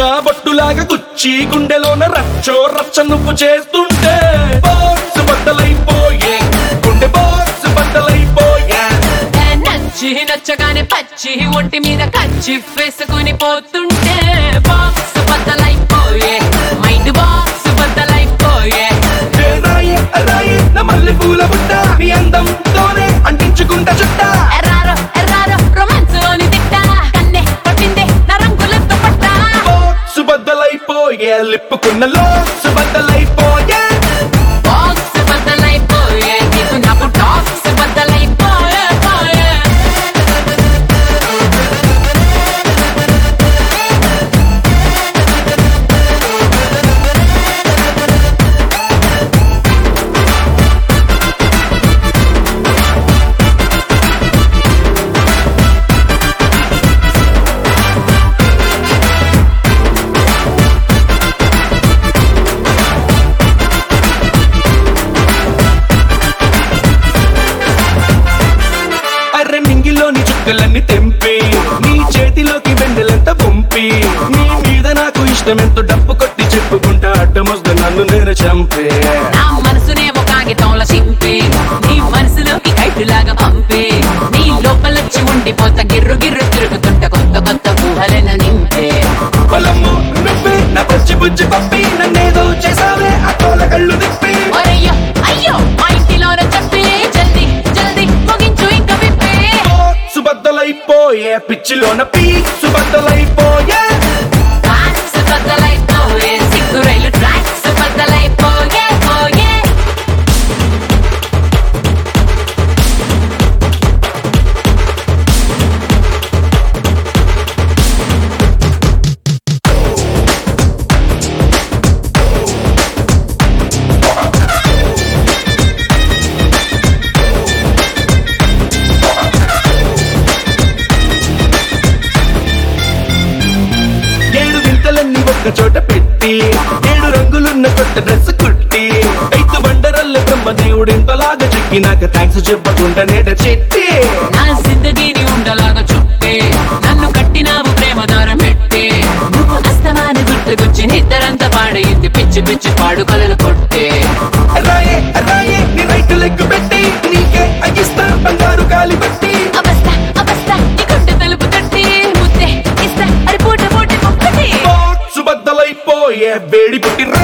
బొట్టులాగా గుచ్చి గుండెలోన రచ్చో రచ్చ నువ్వు చేస్తుంటే బాక్స్ బద్దలైపోయే గుండె బాక్స్ బద్దలైపోయే ఏ నచ్చి నచ్చగానే పచ్చి ఒంటి మీద కచ్చి వేసుకుని పోతుంటే బాక్స్ బద్దలైపోయే మైండ్ బాక్స్ బద్దలైపోయే ఏ రాయే రాయే నా మల్లె పూల బుట్ట నీ అందంతోనే అంటించుకుంటా చుట్టా ఎర్రారో ఎర్రారో రొమాన్స్ లోని తిట్ట కన్నే కొట్టిందే నా రంగులతో పట్ట బాక్స్ బద్దలైపోయే లిప్పుకున్న లోక్స్ బద్దలైపోయే బాక్స్ బద్దలైపోయే నీకు నాకు టాక్స్ బద్దలైపోయే పోయే అర్రె నింగిలోని చుక్కలన్నీ తెంపి నీ చేతిలోకి వెండెలంత పంపి నీ మీద నాకు ఇష్టమెంతో డప్పు కొట్టి చెప్పుకుంటా అడ్డమొస్తే నన్ను నేను చంపే నా మనసునేమో కాగితంలో చింపి నీ మనసులోకి కైటులాగా పంపి నీ లోపలొచ్చి ఉండిపోత గిర్రు గిర్రు తిరుగుతుంట కొత్త కొత్త ఊహలను నింపే పొలము నువ్వే నా పచ్చి బుజ్జి పప్పి నన్నేదో చేసావే ఆ తోల కళ్ళు తిప్పి ఒరయ్యో అయ్యో మా ఇంటిలోన చెప్పి జల్దీ జల్దీ ముగించు ఇంక విప్పి సుబద్దలైపోయే పిచ్చిలోన పీ సుబద్దలైపోయే ట్రాక్స్ బద్దలైపోయే సిగ్గు రైలు ట్రాక్స్ బద్దలైపోయే పోయే ఏడు వింతలన్నీ ఒక్క చోట పెట్టి ఏడు రంగులున్న కొత్త డ్రెస్ కుట్టి ఐదు బండరల్ల బ్రహ్మదేవుడు ఇంతలాగా చెక్కినాక థ్యాంక్స్ చెప్పకుండా నేట చెట్టి నా జిందగీని ఉండలాగా చుట్టే నన్ను కట్టినావు ప్రేమ దారం పెట్టి నువ్వు అస్తమాన గుర్తుకొచ్చి నిద్దరంతా పాడయింది పిచ్చి పిచ్చి పాడు కలలు కొట్టే రాయే రాయే నీ రైట్ లెగ్ పెట్టి నీకే అగిస్తా బంగారు గాలి పెట్టి అవస్థ అవస్థ నీ గుండె తలుపు తట్టి ముద్దే ఇస్తా అరి పూట పూట ఒక్కటి సుబద్దలైపోయే వేడి పుట్టి